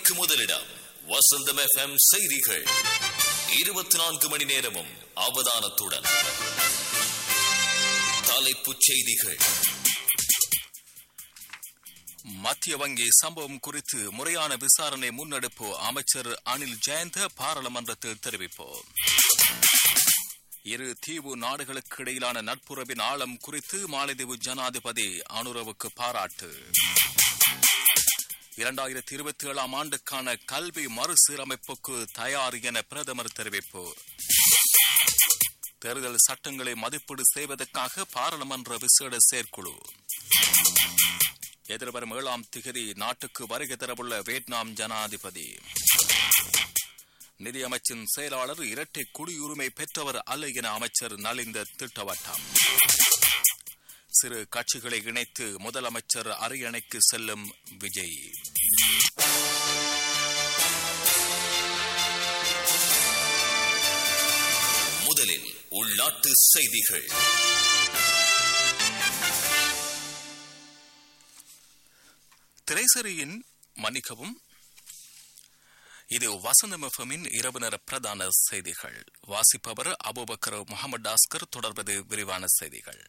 செய்திகளுக்கு முதலிடம் வசந்தம் எஃப்எம் செய்திகள் இருபத்தி நான்கு மணி நேரமும் அவதானத்துடன் தலைப்புச் செய்திகள் மத்திய வங்கி சம்பவம் குறித்து முறையான விசாரணை முன்னெடுப்பு அமைச்சர் அனில் ஜெயந்த பாராளுமன்றத்தில் தெரிவிப்பு இரு தீவு நாடுகளுக்கு இடையிலான நட்புறவின் ஆழம் குறித்து மாலைதீவு ஜனாதிபதி அனுரவுக்கு பாராட்டு இரண்டாயிரத்தி இருபத்தி ஏழாம் ஆண்டுக்கான கல்வி மறுசீரமைப்புக்கு தயார் என பிரதமர் தெரிவிப்பு தேர்தல் சட்டங்களை மதிப்பீடு செய்வதற்காக பாராளுமன்ற விசேட செயற்குழு எதிர்வரும் ஏழாம் திகதி நாட்டுக்கு வருகை தரவுள்ள வியட்நாம் ஜனாதிபதி நிதியமைச்சின் செயலாளர் இரட்டை குடியுரிமை பெற்றவர் அல்ல என அமைச்சர் நலிந்த திட்டவட்டம் சிறு கட்சிகளை இணைத்து முதலமைச்சர் அரியணைக்கு செல்லும் விஜய் முதலில் உள்நாட்டு செய்திகள் திரைசரியின் மன்னிக்கவும் இது வசந்தம் எஃப்எம்மின் இரவு நேர பிரதான செய்திகள் வாசிப்பவர் அபுபக்கர் முகமது ஆஸ்கர் தொடர்வது விரிவான செய்திகள்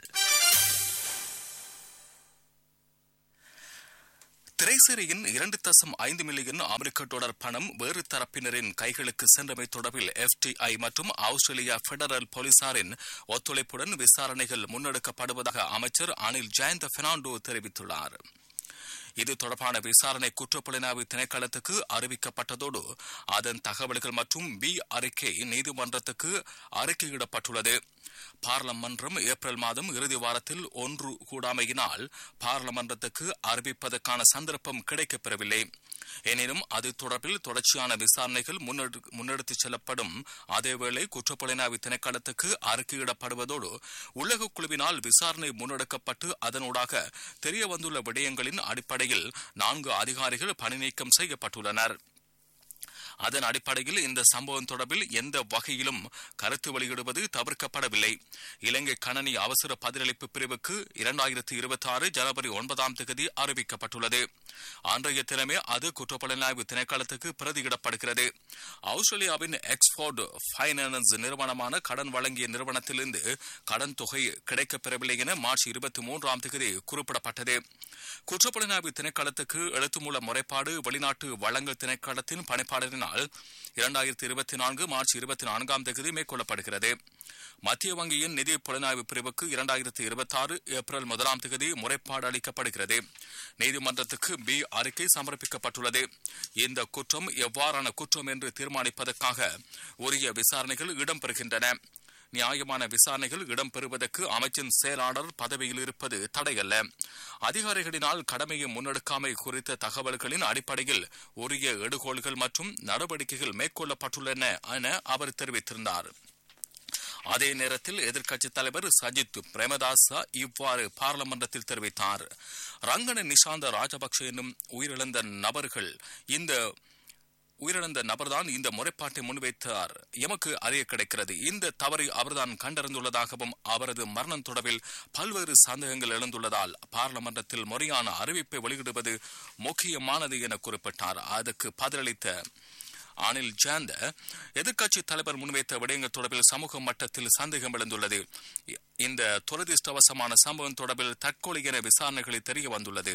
திரைசேரியின் இரண்டு தசம் ஐந்து மில்லியன் அமெரிக்க டாலர் பணம் வேறு தரப்பினரின் கைகளுக்கு சென்றமை தொடர்பில் எஃப்டிஐ மற்றும் ஆஸ்திரேலியா பெடரல் போலீசாரின் ஒத்துழைப்புடன் விசாரணைகள் முன்னெடுக்கப்படுவதாக அமைச்சர் அனில் ஜெயந்த பெர்னாண்டோ தெரிவித்துள்ளார் இது தொடர்பான விசாரணை குற்றப்புலனாய்வு திணைக்களத்துக்கு அறிவிக்கப்பட்டதோடு அதன் தகவல்கள் மற்றும் பி அறிக்கை நீதிமன்றத்துக்கு அறிக்கையிடப்பட்டுள்ளது பார்லமன்றம் ஏப்ரல் மாதம் இறுதி வாரத்தில் ஒன்று கூடாமையினால் பார்லமன்றத்துக்கு அறிவிப்பதற்கான சந்தர்ப்பம் கிடைக்கப்பெறவில்லை எனினும் அது தொடர்பில் தொடர்ச்சியான விசாரணைகள் முன்னெடுத்துச் செல்லப்படும் அதேவேளை குற்றப்புலனாய்வு திணைக்களத்துக்கு அறிக்கையிடப்படுவதோடு உலக குழுவினால் விசாரணை முன்னெடுக்கப்பட்டு அதனூடாக தெரிய வந்துள்ள விடயங்களின் அடிப்படையில் நான்கு அதிகாரிகள் பணிநீக்கம் செய்யப்பட்டுள்ளனர் அதன் அடிப்படையில் இந்த சம்பவம் தொடர்பில் எந்த வகையிலும் கருத்து வெளியிடுவது தவிர்க்கப்படவில்லை இலங்கை கணனி அவசர பதிலளிப்பு பிரிவுக்கு இரண்டாயிரத்தி இருபத்தி ஆறு ஜனவரி ஒன்பதாம் தேதி அறிவிக்கப்பட்டுள்ளது அன்றைய தினமே அது குற்றப்புலனாய்வு திணைக்களத்துக்கு பிரதியிடப்படுகிறது ஆஸ்திரேலியாவின் எக்ஸ்போர்ட் பைனான்ஸ் நிறுவனமான கடன் வழங்கிய நிறுவனத்திலிருந்து கடன் தொகை கிடைக்கப்பெறவில்லை என மார்ச் இருபத்தி மூன்றாம் தேதி குறிப்பிடப்பட்டது குற்றப்புலனாய்வு திணைக்களத்துக்கு எழுத்து மூல முறைப்பாடு வெளிநாட்டு வழங்கல் திணைக்களத்தின் பணிப்பாளரினால் இரண்டாயிரத்தி இருபத்தி நான்கு மார்ச் இருபத்தி நான்காம் தேதி மேற்கொள்ளப்படுகிறது மத்திய வங்கியின் நிதி புலனாய்வு பிரிவுக்கு இரண்டாயிரத்தி இருபத்தி ஆறு ஏப்ரல் முதலாம் தேதி முறைப்பாடு அளிக்கப்படுகிறது நீதிமன்றத்துக்கு பி அறிக்கை சமர்ப்பிக்கப்பட்டுள்ளது இந்த குற்றம் எவ்வாறான குற்றம் என்று தீர்மானிப்பதற்காக உரிய விசாரணைகள் இடம்பெறுகின்றன நியாயமான விசாரணைகள் இடம்பெறுவதற்கு அமைச்சின் செயலாளர் பதவியில் இருப்பது தடையல்ல அதிகாரிகளினால் கடமையை முன்னெடுக்காமை குறித்த தகவல்களின் அடிப்படையில் உரிய எடுகோள்கள் மற்றும் நடவடிக்கைகள் மேற்கொள்ளப்பட்டுள்ளன என அவர் தெரிவித்திருந்தார் அதே நேரத்தில் எதிர்க்கட்சித் தலைவர் சஜித் பிரேமதாசா இவ்வாறு பார்லமெண்டத்தில் தெரிவித்தார் ரங்கன நிஷாந்த ராஜபக்சே என்னும் உயிரிழந்த நபர்கள் இந்த உயிரிழந்த நபர்தான் இந்த முறைப்பாட்டை முன்வைத்தார் எமக்கு அறிய கிடைக்கிறது இந்த தவறை அவர்தான் கண்டறிந்துள்ளதாகவும் அவரது மரணம் தொடர்பில் பல்வேறு சந்தேகங்கள் எழுந்துள்ளதால் பார்லமெண்டத்தில் முறையான அறிவிப்பை வெளியிடுவது முக்கியமானது என குறிப்பிட்டார் அதற்கு பதிலளித்த அனில் ஜாந்த எதிர்க்கட்சி தலைவர் முன்வைத்த விடயங்கள் தொடர்பில் சமூக மட்டத்தில் சந்தேகம் எழுந்துள்ளது இந்த துரதிருஷ்டவசமான சம்பவம் தொடர்பில் தற்கொலை என விசாரணைகளில் தெரிய வந்துள்ளது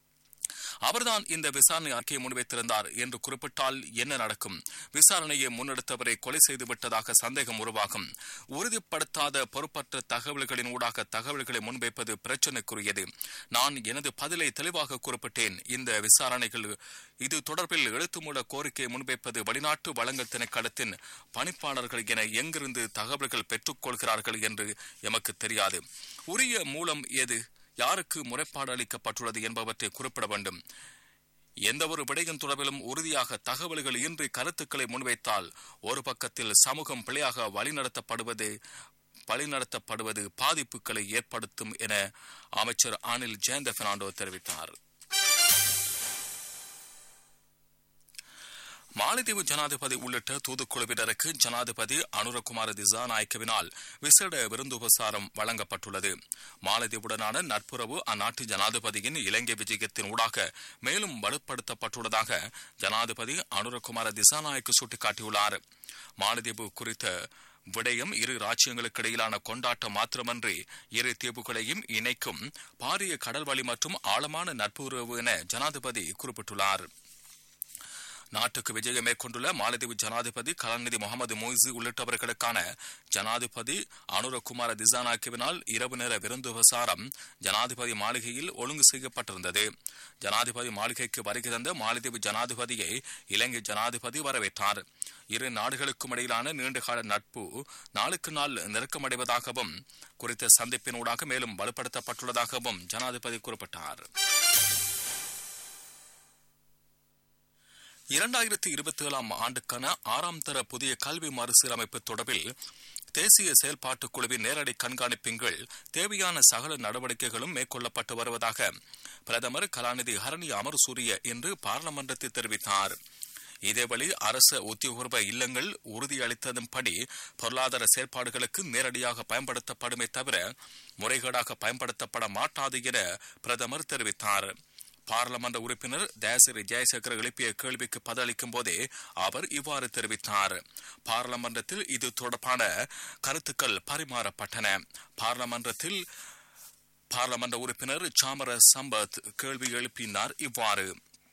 அவர்தான் இந்த விசாரணை அறிக்கையை முன்வைத்திருந்தார் என்று குறிப்பிட்டால் என்ன நடக்கும் விசாரணையை முன்னெடுத்தவரை கொலை செய்து விட்டதாக சந்தேகம் உருவாகும் உறுதிப்படுத்தாத பொறுப்பற்ற தகவல்களின் ஊடாக தகவல்களை முன்வைப்பது பிரச்சினைக்குரியது நான் எனது பதிலை தெளிவாக குறிப்பிட்டேன் இந்த விசாரணைகள் இது தொடர்பில் எழுத்துமூல கோரிக்கை முன்வைப்பது வெளிநாட்டு வழங்கல் திணைக்களத்தின் பணிப்பாளர்கள் என எங்கிருந்து தகவல்கள் பெற்றுக்கொள்கிறார்கள் என்று எமக்கு தெரியாது உரிய மூலம் எது யாருக்கு முறைப்பாடு அளிக்கப்பட்டுள்ளது என்பவற்றை குறிப்பிட வேண்டும் எந்த ஒரு விடயம் தொடர்பிலும் உறுதியாக தகவல்கள் இன்றி கருத்துக்களை முன்வைத்தால் ஒரு பக்கத்தில் சமூகம் பிழையாக வழிநடத்தப்படுவது வழிநடத்தப்படுவது பாதிப்புகளை ஏற்படுத்தும் என அமைச்சர் அனில் ஜெயந்த பெர்னாண்டோ தெரிவித்தார் மாலத்தீவு ஜனாதிபதி உள்ளிட்ட தூதுக்குழுவினருக்கு ஜனாதிபதி அனுரகுமார திசாநாயக்கவினால் விசேட விருந்துபசாரம் வழங்கப்பட்டுள்ளது மாலத்தீவுடனான நட்புறவு அந்நாட்டு ஜனாதிபதியின் இலங்கை விஜயத்தின் ஊடாக மேலும் வலுப்படுத்தப்பட்டுள்ளதாக ஜனாதிபதி அனுரகுமார திசாநாயக்கு சுட்டிக்காட்டியுள்ளார் மாலத்தீவு குறித்த விடயம் இரு ராஜ்யங்களுக்கு இடையிலான கொண்டாட்டம் மாத்திரமன்றி இரு தீவுகளையும் இணைக்கும் பாரிய கடல்வழி மற்றும் ஆழமான நட்புறவு என ஜனாதிபதி குறிப்பிட்டுள்ளார் நாட்டுக்கு விஜயம் மேற்கொண்டுள்ள மாலத்தீவு ஜனாதிபதி கலாநிதி முகமது மொய்சி உள்ளிட்டவர்களுக்கான ஜனாதிபதி அனுரகுமார திசானாக்கிவினால் இரவு நேர விருந்து உபசாரம் ஜனாதிபதி மாளிகையில் ஒழுங்கு செய்யப்பட்டிருந்தது ஜனாதிபதி மாளிகைக்கு வருகை தந்த மாலத்தீவு ஜனாதிபதியை இலங்கை ஜனாதிபதி வரவேற்றார் இரு நாடுகளுக்கும் இடையிலான நீண்டகால நட்பு நாளுக்கு நாள் நெருக்கமடைவதாகவும் குறித்த சந்திப்பினூடாக மேலும் வலுப்படுத்தப்பட்டுள்ளதாகவும் ஜனாதிபதி குறிப்பிட்டார் இரண்டாயிரத்தி இருபத்தி ஏழாம் ஆண்டுக்கான ஆறாம் தர புதிய கல்வி மறுசீரமைப்பு தொடர்பில் தேசிய செயல்பாட்டுக் குழுவின் நேரடி கண்காணிப்பின் கீழ் தேவையான சகல நடவடிக்கைகளும் மேற்கொள்ளப்பட்டு வருவதாக பிரதமர் கலாநிதி ஹரணி அமர்சூரிய இன்று பார்லமெண்டத்தில் தெரிவித்தார் இதேவழி அரசு உத்தியோகபூர்வ இல்லங்கள் உறுதியளித்ததன்படி பொருளாதார செயற்பாடுகளுக்கு நேரடியாக பயன்படுத்தப்படுமே தவிர முறைகேடாக பயன்படுத்தப்பட மாட்டாது என பிரதமர் தெரிவித்தார் பார்லமெண்ட் உறுப்பினர் தேசரி ஜெயசேகர் எழுப்பிய கேள்விக்கு பதிலளிக்கும் போதே அவர் இவ்வாறு தெரிவித்தார் பார்லமெண்டத்தில் இது தொடர்பான கருத்துக்கள் பரிமாறப்பட்டன பார்லமெண்டத்தில் பார்லமெண்ட் உறுப்பினர் சாமர சம்பத் கேள்வி எழுப்பினார் இவ்வாறு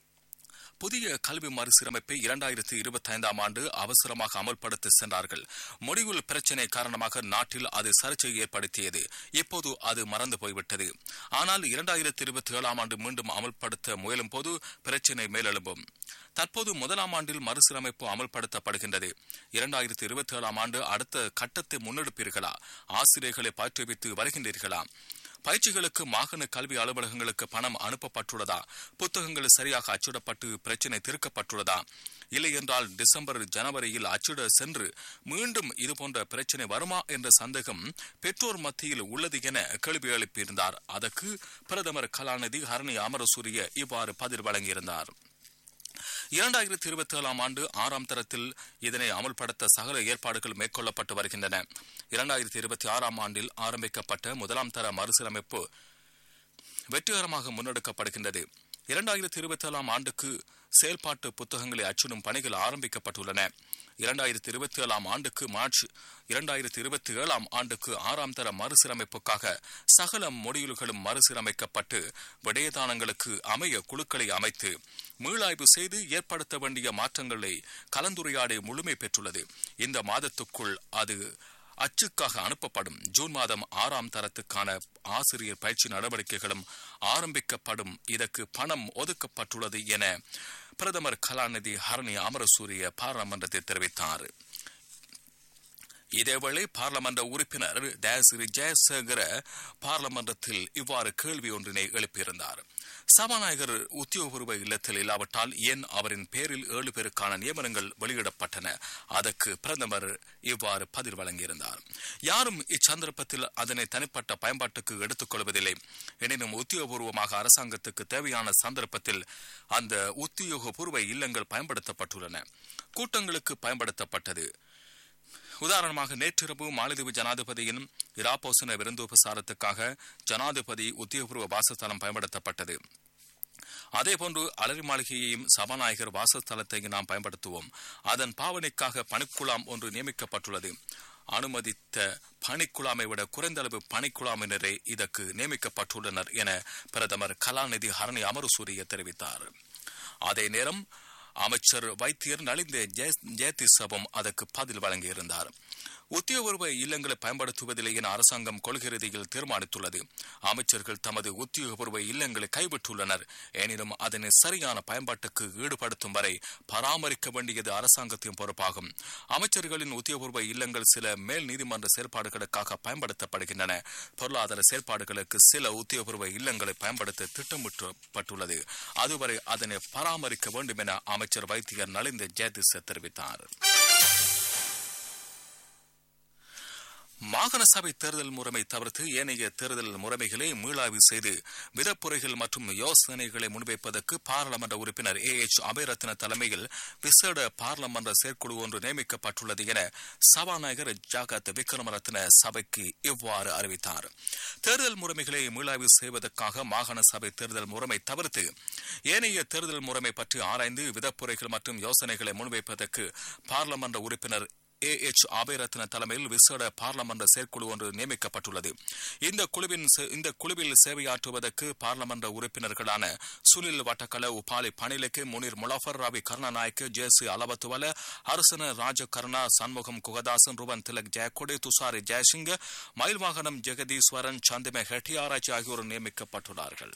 புதிய கல்வி மறுசீரமைப்பை இரண்டாயிரத்தி இருபத்தி ஐந்தாம் ஆண்டு அவசரமாக அமல்படுத்த சென்றார்கள் முடிவுள் பிரச்சினை காரணமாக நாட்டில் அது சர்ச்சையை ஏற்படுத்தியது இப்போது அது மறந்து போய்விட்டது ஆனால் இரண்டாயிரத்தி இருபத்தி ஏழாம் ஆண்டு மீண்டும் அமல்படுத்த முயலும் போது பிரச்சினை மேலெழும்பும் தற்போது முதலாம் ஆண்டில் மறுசீரமைப்பு அமல்படுத்தப்படுகின்றது இரண்டாயிரத்தி இருபத்தி ஏழாம் ஆண்டு அடுத்த கட்டத்தை முன்னெடுப்பீர்களா ஆசிரியர்களை பயிற்றுவித்து வருகின்றீர்களா பயிற்சிகளுக்கு மாகாண கல்வி அலுவலகங்களுக்கு பணம் அனுப்பப்பட்டுள்ளதா புத்தகங்கள் சரியாக அச்சிடப்பட்டு பிரச்சினை தீர்க்கப்பட்டுள்ளதா இல்லை என்றால் டிசம்பர் ஜனவரியில் அச்சிட சென்று மீண்டும் இதுபோன்ற பிரச்சினை வருமா என்ற சந்தேகம் பெற்றோர் மத்தியில் உள்ளது என கேள்வி எழுப்பியிருந்தார் அதற்கு பிரதமர் கலாநிதி ஹரணி அமரசூரிய இவ்வாறு பதில் வழங்கியிருந்தார் இரண்டாயிரத்தி இருபத்தி ஏழாம் ஆண்டு ஆறாம் தரத்தில் இதனை அமல்படுத்த சகல ஏற்பாடுகள் மேற்கொள்ளப்பட்டு வருகின்றன இரண்டாயிரத்தி இருபத்தி ஆறாம் ஆண்டில் ஆரம்பிக்கப்பட்ட முதலாம் தர மறுசீரமைப்பு வெற்றிகரமாக முன்னெடுக்கப்படுகின்றது இரண்டாயிரத்தி இருபத்தி ஏழாம் ஆண்டுக்கு செயல்பாட்டு புத்தகங்களை அச்சிடும் பணிகள் ஆரம்பிக்கப்பட்டுள்ளன இரண்டாயிரத்தி இருபத்தி ஏழாம் ஆண்டுக்கு மார்ச் இரண்டாயிரத்தி இருபத்தி ஏழாம் ஆண்டுக்கு ஆறாம் தர மறுசீரமைப்புக்காக சகல மொடியுல்களும் மறுசீரமைக்கப்பட்டு விடயதானங்களுக்கு அமைய குழுக்களை அமைத்து மீளாய்வு செய்து ஏற்படுத்த வேண்டிய மாற்றங்களை கலந்துரையாடி முழுமை பெற்றுள்ளது இந்த மாதத்துக்குள் அது அச்சுக்காக அனுப்பப்படும் ஜூன் மாதம் ஆறாம் தரத்துக்கான ஆசிரியர் பயிற்சி நடவடிக்கைகளும் ஆரம்பிக்கப்படும் இதற்கு பணம் ஒதுக்கப்பட்டுள்ளது என பிரதமர் கலாநிதி ஹரணி அமரசூரிய பாராளுமன்றத்தில் தெரிவித்தார் இதேவேளை பார்லமெண்ட் உறுப்பினர் தயாசிரி ஜெயசேகர பார்லமெண்டத்தில் இவ்வாறு கேள்வி ஒன்றினை எழுப்பியிருந்தார் சபாநாயகர் உத்தியோகபூர்வ இல்லத்தில் இல்லாவிட்டால் ஏன் அவரின் பேரில் ஏழு பேருக்கான நியமனங்கள் வெளியிடப்பட்டன அதற்கு பிரதமர் இவ்வாறு பதில் வழங்கியிருந்தார் யாரும் இச்சந்தர்ப்பத்தில் அதனை தனிப்பட்ட பயன்பாட்டுக்கு எடுத்துக் கொள்வதில்லை எனினும் உத்தியோகபூர்வமாக அரசாங்கத்துக்கு தேவையான சந்தர்ப்பத்தில் அந்த உத்தியோகபூர்வ இல்லங்கள் பயன்படுத்தப்பட்டுள்ளன கூட்டங்களுக்கு பயன்படுத்தப்பட்டது உதாரணமாக நேற்றிரவு மாலத்தீவு ஜனாதிபதியின் இராப்போசன விருந்தோபசாரத்துக்காக ஜனாதிபதி உத்தியோகபூர்வ வாசஸ்தலம் பயன்படுத்தப்பட்டது அதேபோன்று அலரி மாளிகையையும் சபாநாயகர் வாசஸ்தலத்தையும் நாம் பயன்படுத்துவோம் அதன் பாவனைக்காக பணிக்குழாம் ஒன்று நியமிக்கப்பட்டுள்ளது அனுமதித்த பணிக்குழாமை விட குறைந்த அளவு பணிக்குழாமினரே இதற்கு நியமிக்கப்பட்டுள்ளனர் என பிரதமர் கலாநிதி ஹரணி அமருசூரிய தெரிவித்தார் அதே நேரம் அமைச்சர் வைத்தியர் நலிந்த ஜெயதிசவும் அதற்கு பதில் வழங்கியிருந்தார் உத்தியோகபூர்வ இல்லங்களை பயன்படுத்துவதில்லை என அரசாங்கம் கொள்கை ரீதியில் தீர்மானித்துள்ளது அமைச்சர்கள் தமது உத்தியோகபூர்வ இல்லங்களை கைவிட்டுள்ளனர் எனினும் அதனை சரியான பயன்பாட்டுக்கு ஈடுபடுத்தும் வரை பராமரிக்க வேண்டியது அரசாங்கத்தின் பொறுப்பாகும் அமைச்சர்களின் உத்தியோகபூர்வ இல்லங்கள் சில மேல் நீதிமன்ற செயல்பாடுகளுக்காக பயன்படுத்தப்படுகின்றன பொருளாதார செயல்பாடுகளுக்கு சில உத்தியோகபூர்வ இல்லங்களை பயன்படுத்த திட்டமிட்டப்பட்டுள்ளது அதுவரை அதனை பராமரிக்க வேண்டும் என அமைச்சர் வைத்தியர் நலிந்த ஜெயதிச தெரிவித்தார் மாகாண சபை தேர்தல் முறைமை தவிர்த்து ஏனைய தேர்தல் முறைமைகளை மீளாய்வு செய்து விதப்புரைகள் மற்றும் யோசனைகளை முன்வைப்பதற்கு பாராளுமன்ற உறுப்பினர் ஏ எச் அபயரத்ன தலைமையில் விசேட பாராளுமன்ற செயற்குழு ஒன்று நியமிக்கப்பட்டுள்ளது என சபாநாயகர் ஜாகத் விக்ரமரத்ன சபைக்கு இவ்வாறு அறிவித்தார் தேர்தல் முறைமைகளை மீளாய்வு செய்வதற்காக மாகாண சபை தேர்தல் முறைமை தவிர்த்து ஏனைய தேர்தல் முறைமை பற்றி ஆராய்ந்து விதப்புரைகள் மற்றும் யோசனைகளை முன்வைப்பதற்கு பாராளுமன்ற உறுப்பினர் ஏ எச் ஆபேரத்ன தலைமையில் விசேட பாராளுமன்ற செயற்குழு ஒன்று நியமிக்கப்பட்டுள்ளது இந்த குழுவின் இந்த குழுவில் சேவையாற்றுவதற்கு பாராளுமன்ற உறுப்பினர்களான சுனில் வட்டக்கல உபாலி பணிலைக்கு முனீர் முலாஃபர் ரவி கருணாநாயக்கு ஜேசி அலவத்துவல அரசன ராஜகருணா சண்முகம் குகதாசன் ருவன் திலக் ஜெயக்கொடி துசாரி ஜெயசிங்க மயில்வாகனம் ஜெகதீஸ்வரன் சந்திம ஹெட்டியாராய்ச்சி ஆகியோர் நியமிக்கப்பட்டுள்ளார்கள்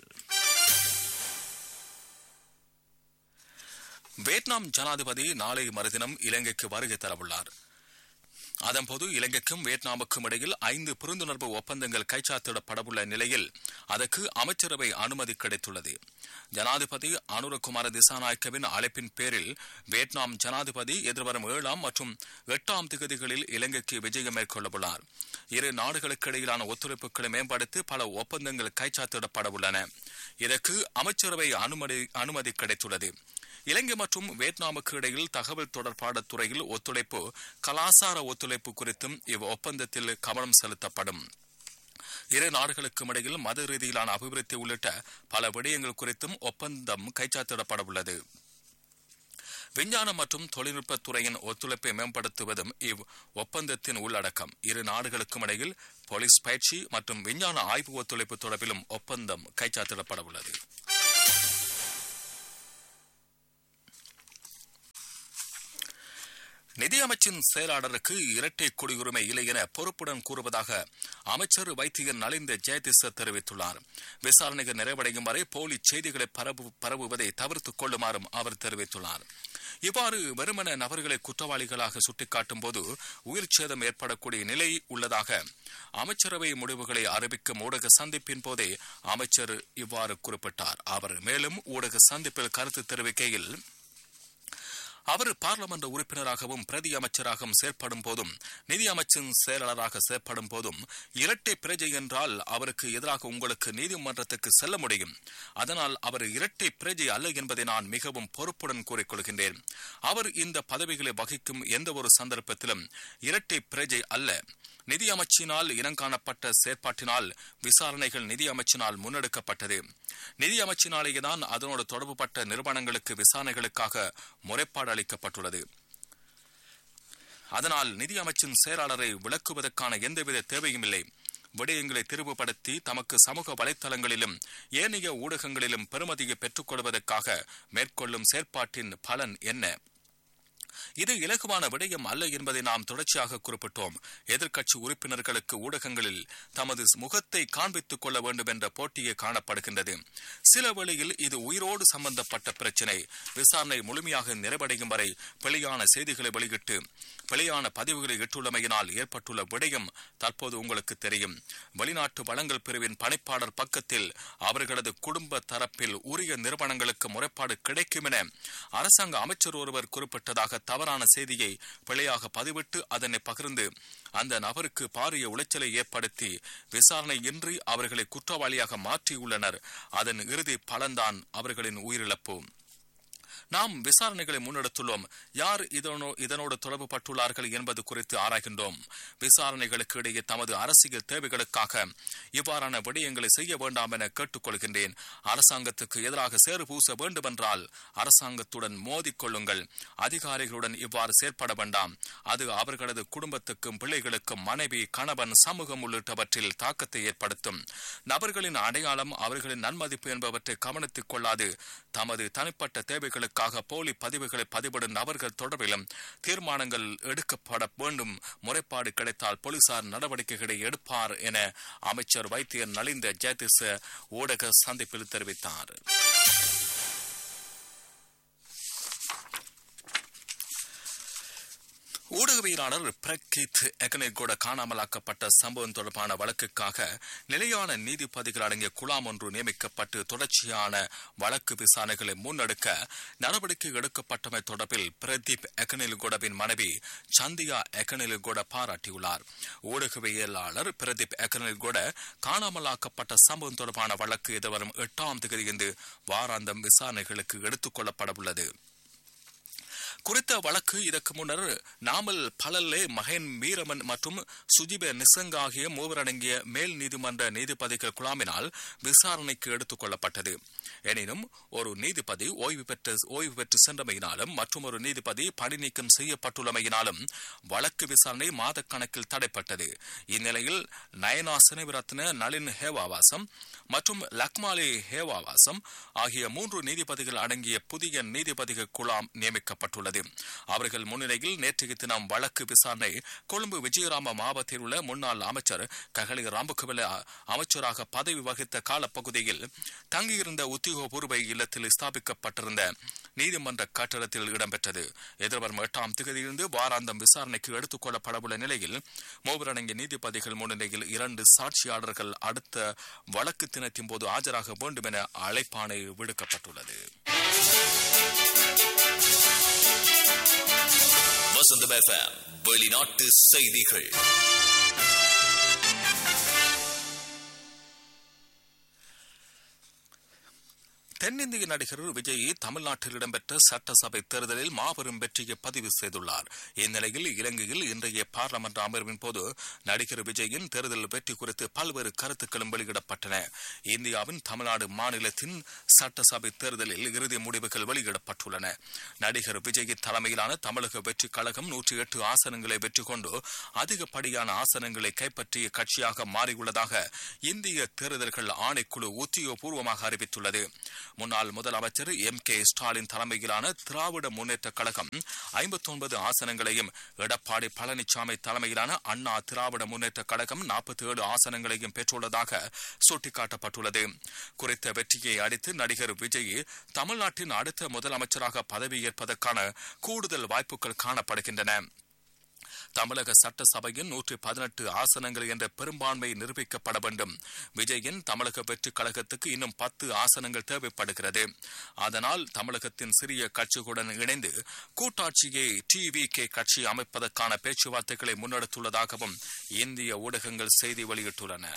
வியட்நாம் ஜனாதிபதி நாளை மறுதினம் இலங்கைக்கு வருகை தரவுள்ளார் அதன்போது இலங்கைக்கும் வியட்நாமுக்கும் இடையில் ஐந்து புரிந்துணர்வு ஒப்பந்தங்கள் கைச்சாத்திடப்படவுள்ள நிலையில் அதற்கு அமைச்சரவை அனுமதி கிடைத்துள்ளது ஜனாதிபதி அனுரகுமார திசாநாயக்கவின் அழைப்பின் பேரில் வியட்நாம் ஜனாதிபதி எதிர்வரும் ஏழாம் மற்றும் எட்டாம் திகதிகளில் இலங்கைக்கு விஜயம் மேற்கொள்ளவுள்ளார் இரு நாடுகளுக்கு இடையிலான ஒத்துழைப்புகளை மேம்படுத்தி பல ஒப்பந்தங்கள் கைச்சாத்திடப்படவுள்ளன இதற்கு அமைச்சரவை அனுமதி அனுமதி கிடைத்துள்ளது இலங்கை மற்றும் வியட்நாமுக்கு இடையில் தகவல் தொடர்பாட துறையில் ஒத்துழைப்பு கலாசார ஒத்துழைப்பு குறித்தும் இவ் ஒப்பந்தத்தில் கவனம் செலுத்தப்படும் இரு நாடுகளுக்கும் இடையில் மத ரீதியிலான அபிவிருத்தி உள்ளிட்ட பல விடயங்கள் குறித்தும் ஒப்பந்தம் கைச்சாத்திடப்பட உள்ளது விஞ்ஞானம் மற்றும் தொழில்நுட்பத் துறையின் ஒத்துழைப்பை மேம்படுத்துவதும் இவ் ஒப்பந்தத்தின் உள்ளடக்கம் இரு நாடுகளுக்கும் இடையில் போலீஸ் பயிற்சி மற்றும் விஞ்ஞான ஆய்வு ஒத்துழைப்பு தொடர்பிலும் ஒப்பந்தம் கைச்சாத்திடப்பட உள்ளது நிதியமைச்சின் செயலாளருக்கு இரட்டை குடியுரிமை இல்லை என பொறுப்புடன் கூறுவதாக அமைச்சர் வைத்தியர் நலிந்த ஜெயதிச தெரிவித்துள்ளார் விசாரணைகள் நிறைவடையும் வரை போலி செய்திகளை பரவு பரவுவதை தவிர்த்துக் கொள்ளுமாறும் அவர் தெரிவித்துள்ளார் இவ்வாறு வெறுமன நபர்களை குற்றவாளிகளாக சுட்டிக்காட்டும் போது உயிர் சேதம் ஏற்படக்கூடிய நிலை உள்ளதாக அமைச்சரவை முடிவுகளை அறிவிக்கும் ஊடக சந்திப்பின் போதே அமைச்சர் இவ்வாறு குறிப்பிட்டார் அவர் மேலும் ஊடக சந்திப்பில் கருத்து தெரிவிக்கையில் அவர் பார்லமெண்ட் உறுப்பினராகவும் பிரதி அமைச்சராகவும் செயற்படும் போதும் நிதி அமைச்சின் செயலாளராக செயற்படும் போதும் இரட்டை பிரஜை என்றால் அவருக்கு எதிராக உங்களுக்கு நீதிமன்றத்துக்கு செல்ல முடியும் அதனால் அவர் இரட்டை பிரஜை அல்ல என்பதை நான் மிகவும் பொறுப்புடன் கூறிக்கொள்கின்றேன் அவர் இந்த பதவிகளை வகிக்கும் எந்த ஒரு சந்தர்ப்பத்திலும் இரட்டை பிரஜை அல்ல நிதி அமைச்சினால் இனங்காணப்பட்ட செயற்பாட்டினால் விசாரணைகள் நிதி அமைச்சினால் முன்னெடுக்கப்பட்டது நிதி அமைச்சினாலேயேதான் அதனோடு தொடர்புபட்ட நிறுவனங்களுக்கு விசாரணைகளுக்காக முறைப்பாடு அளிக்கப்பட்டுள்ளது அதனால் நிதி அமைச்சின் செயலாளரை விளக்குவதற்கான எந்தவித தேவையும் இல்லை விடயங்களை திருவுபடுத்தி தமக்கு சமூக வலைத்தளங்களிலும் ஏனைய ஊடகங்களிலும் பெருமதியை பெற்றுக் கொள்வதற்காக மேற்கொள்ளும் செயற்பாட்டின் பலன் என்ன இது இலகுவான விடயம் அல்ல என்பதை நாம் தொடர்ச்சியாக குறிப்பிட்டோம் எதிர்க்கட்சி உறுப்பினர்களுக்கு ஊடகங்களில் தமது முகத்தை காண்பித்துக் கொள்ள வேண்டும் என்ற போட்டியே காணப்படுகின்றது சில வேளையில் இது உயிரோடு சம்பந்தப்பட்ட பிரச்சினை விசாரணை முழுமையாக நிறைவடையும் வரை பிழையான செய்திகளை வெளியிட்டு பிழையான பதிவுகளை இட்டுள்ளமையினால் ஏற்பட்டுள்ள விடயம் தற்போது உங்களுக்கு தெரியும் வெளிநாட்டு வளங்கள் பிரிவின் பணிப்பாளர் பக்கத்தில் அவர்களது குடும்ப தரப்பில் உரிய நிறுவனங்களுக்கு முறைப்பாடு கிடைக்கும் என அரசாங்க அமைச்சர் ஒருவர் குறிப்பிட்டதாக தவறான செய்தியை பிழையாக பதிவிட்டு அதனை பகிர்ந்து அந்த நபருக்கு பாரிய உளைச்சலை ஏற்படுத்தி விசாரணை இன்றி அவர்களை குற்றவாளியாக மாற்றியுள்ளனர் அதன் இறுதி பலன்தான் அவர்களின் உயிரிழப்பு நாம் விசாரணைகளை முன்னெடுத்துள்ளோம் யார் இதனோ இதனோடு தொடர்பு பட்டுள்ளார்கள் என்பது குறித்து ஆராய்கின்றோம் விசாரணைகளுக்கு இடையே தமது அரசியல் தேவைகளுக்காக இவ்வாறான விடயங்களை செய்ய வேண்டாம் என கேட்டுக்கொள்கின்றேன் அரசாங்கத்துக்கு எதிராக சேறு பூச வேண்டுமென்றால் அரசாங்கத்துடன் மோதிக்கொள்ளுங்கள் அதிகாரிகளுடன் இவ்வாறு செயற்பட வேண்டாம் அது அவர்களது குடும்பத்துக்கும் பிள்ளைகளுக்கும் மனைவி கணவன் சமூகம் உள்ளிட்டவற்றில் தாக்கத்தை ஏற்படுத்தும் நபர்களின் அடையாளம் அவர்களின் நன்மதிப்பு என்பவற்றை கவனித்துக் கொள்ளாது தமது தனிப்பட்ட தேவைகளுக்காக போலி பதிவுகளை பதிவிடும் நபர்கள் தொடர்பிலும் தீர்மானங்கள் எடுக்கப்பட வேண்டும் முறைப்பாடு கிடைத்தால் போலீசார் நடவடிக்கைகளை எடுப்பார் என அமைச்சர் வைத்தியர் நலிந்த ஜெயதிச ஊடக சந்திப்பில் தெரிவித்தார் ஊடகவியலாளர் பிரகீத் எகனேகோட காணாமலாக்கப்பட்ட சம்பவம் தொடர்பான வழக்குக்காக நிலையான நீதிபதிகள் அடங்கிய குழாம் ஒன்று நியமிக்கப்பட்டு தொடர்ச்சியான வழக்கு விசாரணைகளை முன்னெடுக்க நடவடிக்கை எடுக்கப்பட்டமை தொடர்பில் பிரதீப் எகனில்கோடவின் மனைவி சந்தியா எகனில்கோட பாராட்டியுள்ளார் ஊடகவியலாளர் பிரதீப் எகனில்கோட காணாமலாக்கப்பட்ட சம்பவம் தொடர்பான வழக்கு எதிர்வரும் எட்டாம் தேதியிருந்து வாராந்தம் விசாரணைகளுக்கு எடுத்துக் கொள்ளப்படவுள்ளது குறித்த வழக்கு இதற்கு முன்னர் நாமல் பலல்லே மகன் மீரமன் மற்றும் சுஜிப நிசங் ஆகிய மூவர் அடங்கிய மேல் நீதிமன்ற நீதிபதிகள் குழாமினால் விசாரணைக்கு எடுத்துக் கொள்ளப்பட்டது எனினும் ஒரு நீதிபதி ஓய்வு பெற்று ஓய்வு பெற்று சென்றமையினாலும் மற்றும் ஒரு நீதிபதி பணி நீக்கம் செய்யப்பட்டுள்ளமையினாலும் வழக்கு விசாரணை மாதக்கணக்கில் தடைப்பட்டது இந்நிலையில் நயனா சினைவிரத்ன நளின் ஹேவாவாசம் மற்றும் லக்மாலி ஹேவாவாசம் ஆகிய மூன்று நீதிபதிகள் அடங்கிய புதிய நீதிபதிகள் குழாம் நியமிக்கப்பட்டுள்ளது அவர்கள் முன்னிலையில் நேற்றைய தினம் வழக்கு விசாரணை கொழும்பு விஜயராம மாவட்டத்தில் உள்ள முன்னாள் அமைச்சர் ககலி ராம்புகவல அமைச்சராக பதவி வகித்த காலப்பகுதியில் தங்கியிருந்த உத்தியோகபூர்வ இல்லத்தில் ஸ்தாபிக்கப்பட்டிருந்த நீதிமன்ற கட்டடத்தில் இடம்பெற்றது எதிர்வரும் எட்டாம் தேதியிலிருந்து வாராந்தம் விசாரணைக்கு எடுத்துக் கொள்ளப்படவுள்ள நிலையில் மூவரடங்கிய நீதிபதிகள் முன்னிலையில் இரண்டு சாட்சியாளர்கள் அடுத்த வழக்கு தினத்தின் போது ஆஜராக வேண்டும் என அழைப்பாணை விடுக்கப்பட்டுள்ளது வசந்தம் எஃப்எம் வெளிநாட்டு செய்திகள் தென்னிந்திய நடிகர் விஜய் தமிழ்நாட்டில் இடம்பெற்ற சட்டசபை தேர்தலில் மாபெரும் வெற்றியை பதிவு செய்துள்ளார் இந்நிலையில் இலங்கையில் இன்றைய பார்லமெண்ட் அமர்வின் போது நடிகர் விஜயின் தேர்தல் வெற்றி குறித்து பல்வேறு கருத்துக்களும் வெளியிடப்பட்டன இந்தியாவின் தமிழ்நாடு மாநிலத்தின் சட்டசபை தேர்தலில் இறுதி முடிவுகள் வெளியிடப்பட்டுள்ளன நடிகர் விஜய் தலைமையிலான தமிழக வெற்றி கழகம் நூற்றி எட்டு ஆசனங்களை வெற்றி கொண்டு அதிகப்படியான ஆசனங்களை கைப்பற்றிய கட்சியாக மாறியுள்ளதாக இந்திய தேர்தல்கள் ஆணைக்குழு உத்தியோகபூர்வமாக அறிவித்துள்ளது முன்னாள் முதலமைச்சர் எம் கே ஸ்டாலின் தலைமையிலான திராவிட முன்னேற்ற கழகம் ஐம்பத்தி ஒன்பது ஆசனங்களையும் எடப்பாடி பழனிசாமி தலைமையிலான அண்ணா திராவிட முன்னேற்ற கழகம் நாற்பத்தி ஏழு ஆசனங்களையும் பெற்றுள்ளதாக சுட்டிக்காட்டப்பட்டுள்ளது குறித்த வெற்றியை அடுத்து நடிகர் விஜய் தமிழ்நாட்டின் அடுத்த முதலமைச்சராக பதவியேற்பதற்கான கூடுதல் வாய்ப்புகள் காணப்படுகின்றன தமிழக சட்டசபையின் நூற்றி பதினெட்டு ஆசனங்கள் என்ற பெரும்பான்மை நிரூபிக்கப்பட வேண்டும் விஜயின் தமிழக வெற்றி கழகத்துக்கு இன்னும் பத்து ஆசனங்கள் தேவைப்படுகிறது அதனால் தமிழகத்தின் சிறிய கட்சிகளுடன் இணைந்து கூட்டாட்சியை டிவி கே கட்சி அமைப்பதற்கான பேச்சுவார்த்தைகளை முன்னெடுத்துள்ளதாகவும் இந்திய ஊடகங்கள் செய்தி வெளியிட்டுள்ளன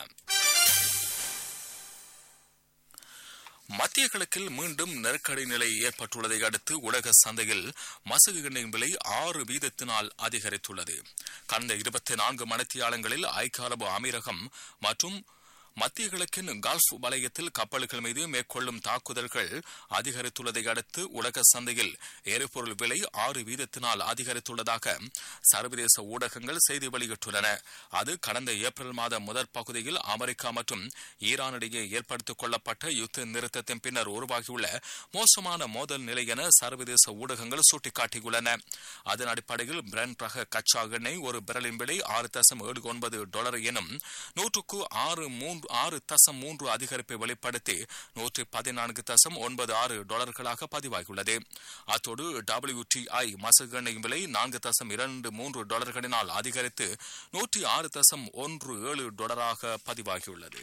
மத்திய கிழக்கில் மீண்டும் நெருக்கடி நிலை ஏற்பட்டுள்ளதை அடுத்து உலக சந்தையில் மசகு எண்ணெயின் விலை ஆறு வீதத்தினால் அதிகரித்துள்ளது கடந்த இருபத்தி நான்கு மணித்தியாலங்களில் ஐக்கிய அரபு அமீரகம் மற்றும் மத்திய கிழக்கின் கல்ஃப் வலயத்தில் கப்பல்கள் மீது மேற்கொள்ளும் தாக்குதல்கள் அதிகரித்துள்ளதை அடுத்து உலக சந்தையில் எரிபொருள் விலை ஆறு வீதத்தினால் அதிகரித்துள்ளதாக சர்வதேச ஊடகங்கள் செய்தி வெளியிட்டுள்ளன அது கடந்த ஏப்ரல் மாத முதற் பகுதியில் அமெரிக்கா மற்றும் ஈரானிடையே ஏற்படுத்திக் கொள்ளப்பட்ட யுத்த நிறுத்தத்தின் பின்னர் உருவாகியுள்ள மோசமான மோதல் நிலை என சர்வதேச ஊடகங்கள் சுட்டிக்காட்டியுள்ளன அதன் அடிப்படையில் பிரெண்ட் ரக கச்சா எண்ணெய் ஒரு பிரலின் விலை ஆறு தசம் ஏழு ஒன்பது டாலர் எனும் நூற்றுக்கு ஆறு மூன்று ஆறு தசம் மூன்று அதிகரிப்பை வெளிப்படுத்தி நூற்றி பதினான்கு தசம் ஒன்பது ஆறு டாலர்களாக பதிவாகியுள்ளது அத்தோடு டபிள்யூடிஐ மசகு எண்ணெய் விலை நான்கு தசம் இரண்டு மூன்று டாலர்களினால் அதிகரித்து நூற்றி ஆறு தசம் ஒன்று ஏழு டாலராக பதிவாகியுள்ளது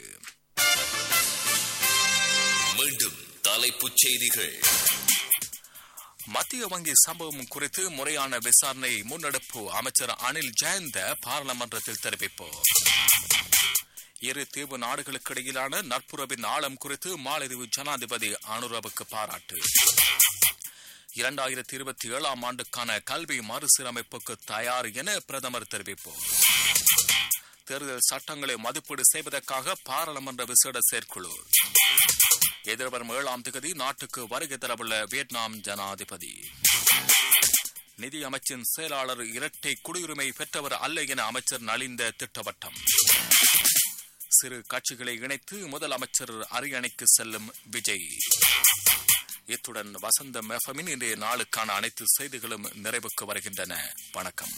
மீண்டும் தலைப்புச் செய்திகள் மத்திய வங்கி சம்பவம் குறித்து முறையான விசாரணை முன்னெடுப்பு அமைச்சர் அனில் ஜெயந்த பாராளுமன்றத்தில் தெரிவிப்பு இரு தீவு நாடுகளுக்கு இடையிலான நட்புறவின் ஆழம் குறித்து மாலத்தீவு ஜனாதிபதி அனுரவுக்கு பாராட்டு இரண்டாயிரத்தி இருபத்தி ஏழாம் ஆண்டுக்கான கல்வி மறுசீரமைப்புக்கு தயார் என பிரதமர் தெரிவிப்பு தேர்தல் சட்டங்களை மதிப்பீடு செய்வதற்காக பாராளுமன்ற விசேட செயற்குழு எதிர்வரும் ஏழாம் தேதி நாட்டுக்கு வருகை தரவுள்ள வியட்நாம் ஜனாதிபதி நிதி அமைச்சின் செயலாளர் இரட்டை குடியுரிமை பெற்றவர் அல்ல என அமைச்சர் நலிந்த திட்டவட்டம் சிறு கட்சிகளை இணைத்து முதலமைச்சர் அரியணைக்கு செல்லும் விஜய் இத்துடன் வசந்தம் எஃப்எம்மின் இன்றைய நாளுக்கான அனைத்து செய்திகளும் நிறைவுக்கு வருகின்றன வணக்கம்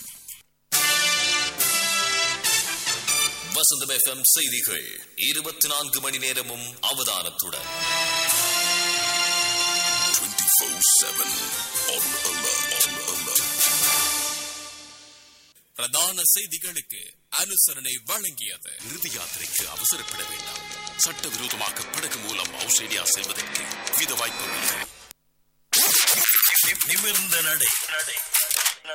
வசந்தம் எஃப்எம் செய்திகள் இருபத்தி நான்கு மணி நேரமும் அவதானத்துடன் 24-7 on alert. On alert. பிரதான செய்திகளுக்கு அனுசரணை வழங்கியது இறுதி யாத்திரைக்கு அவசரப்பட வேண்டாம் சட்டவிரோதமாக படகு மூலம் ஆஸ்திரேலியா செல்வதற்கு வித வாய்ப்புகள் நிமிர்ந்த நடை